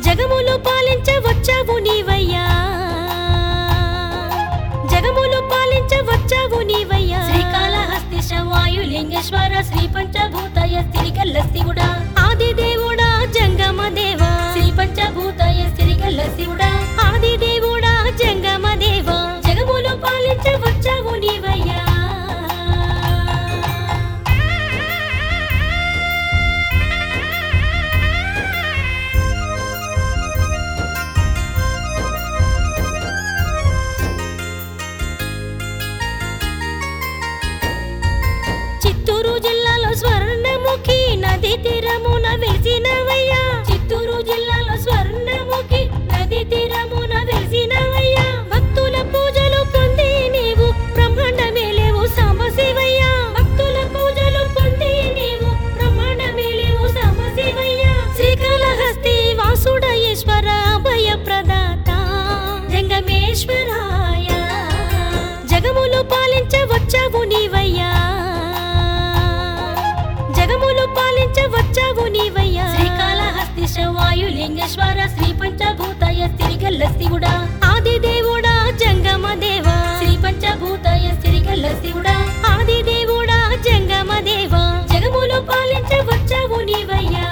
జగములు పాలించవచ్చావు నీవయ్యా జగములు పాలించవచ్చావు నీవయ్యా శ్రీకాళహస్తీశ వాయులింగేశ్వర శ్రీ పంచభూతయ స్థిరిగల్ల శివుడా ఆది దేవుడా జంగమ దేవా శ్రీ పంచభూతయ స్థిరిగల్ల శివుడా ఆది దేవుడా జంగమ దేవా జగములు పాలించవచ్చావు నీవయ్యా చిత్తూరు జిల్లాలో స్వర్ణముఖి నది తీరమున వెలిసినవయ్యా చిత్తూరు జిల్లాలో స్వర్ణముఖి నది తీరమున వెలిసినవయ్యా భక్తుల పూజలు పొంది నీవు బ్రహ్మాండమేలేవు సాంబశివయ్యా భక్తుల పూజలు పొంది నీవు బ్రహ్మాండమేలేవు సమశివయ్యా శ్రీకాళహస్తి వాసుడ ఈశ్వర అభయ ప్రదాత జంగమేశ్వరాయ జగములు పాలించవచ్చావు నీవయ్యా జగములు పాలించవచ్చావు నీవయ్యా శ్రీకాళహస్తీశ వాయులింగేశ్వర శ్రీ పంచభూతయ స్థిరిగల్ల శివుడా ఆది దేవుడా జంగమ దేవా శ్రీ పంచభూతయ స్థిరిగల్ల శివుడా ఆది దేవుడా జంగమ దేవా జగములు పాలించవచ్చావు నీవయ్యా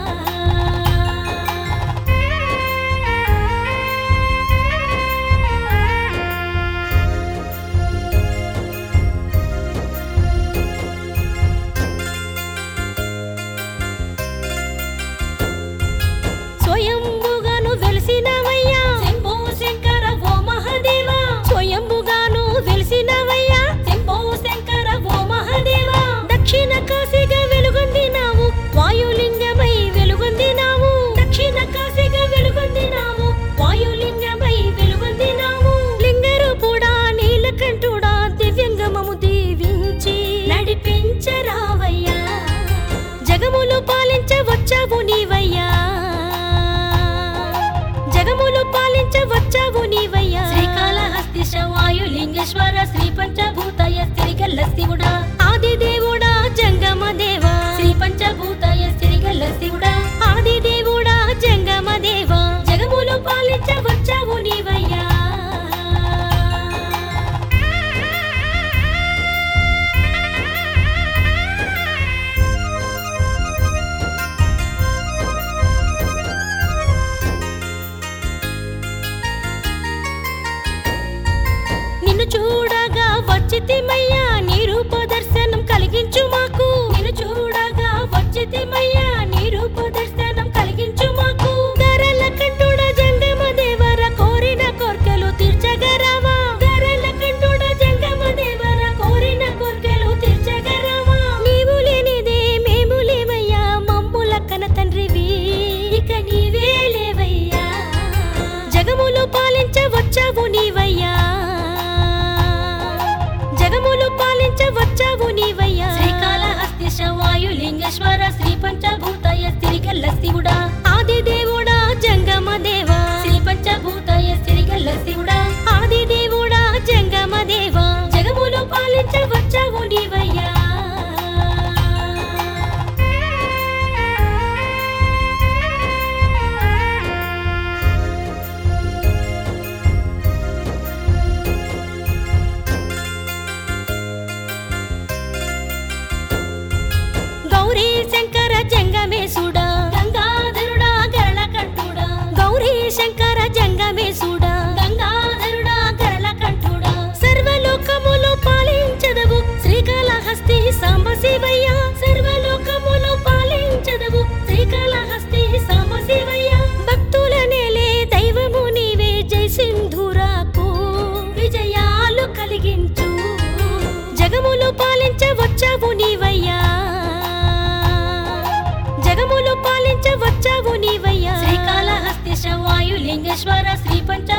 స్వయంభుగాను వెలిసినవయ్యా శంభో శంకర ఓ మహాదేవా స్వయంభుగాను వెలిసినవయ్యా శంభో శంకర ఓ మహాదేవా దక్షిణ కాశీగా వెలుగొందినావు వాయులింగమై వెలుగొందినావు దక్షిణ కాశీగా వెలుగొందినావు వాయులింగమై వెలుగొందినావు లింగరూపుడా నీలకంఠుడా దివ్యంగమము దీవించి నడిపించరావయ్యా జగములు పాలించవచ్చావు నీవయ్యా జగములు పాలించవచ్చావు నీవయ్యా శ్రీకాళహస్తీశ వాయులింగేశ్వర శ్రీ పంచభూతయ స్థిరిగల్ల శివుడా ఆది దేవుడా జంగమ దేవా శ్రీ పంచభూతయ స్థిరిగల్ల శివుడా ఆది దేవుడా జంగమ దేవా జగములు పాలించవచ్చావు నీవయ్యా నిన్ను చూడగా వచ్చితిమయ్యా నీ రూప దర్శనం కలిగించు మాకు నిన్ను చూడగా వచ్చితిమయ్యా నీ రూప దర్శనం కలిగించు మాకు ధరల కంటుడ జంగమ దేవర కోరిన కోర్కెలు తీర్చగరావా ధరల కంటుడ జంగమ దేవర కోరిన కోర్కెలు తీర్చగరవా నీవు లేనిదే మేము లేవయ్యా మమ్ముల కన తండ్రివి ఇక నీవే లేవయ్యా జగములు పాలించవచ్చావు నీవయ్యా జగములు పాలించవచ్చావు నీవయ్యా శ్రీకాళహస్తీశ వాయులింగేశ్వర శ్రీ పంచభూతయ స్థిరిగల్ల శివుడా ఆది దేవుడా జంగమ దేవా శ్రీ పంచభూతయ స్థిరిగల్ల శివుడా ఆది దేవుడా జంగమ దేవా జగములు పాలించవచ్చావు నీవయ్యా గౌరీ శంకర జంగమేశుడా గంగాధరుడా గరళ కంఠుడా గౌరీ శంకర జంగమేశుడా గంగాధరుడా గరళ కంఠుడా సర్వలోకములు పాలించదవు శ్రీకాళహస్తి సాంబశివయ్య సర్వలోకములు పాలించదవు శ్రీకాళహస్తి సాంబశివయ్య భక్తుల నేలే దైవము నీవే జై సింధురాకు విజయాలు కలిగించు జగములు పాలించవచ్చావు నీవయ్యా జగములు పాలించవచ్చావు నీవయ్యా శ్రీకాళహస్తీశ వాయులింగేశ్వర శ్రీ పంచ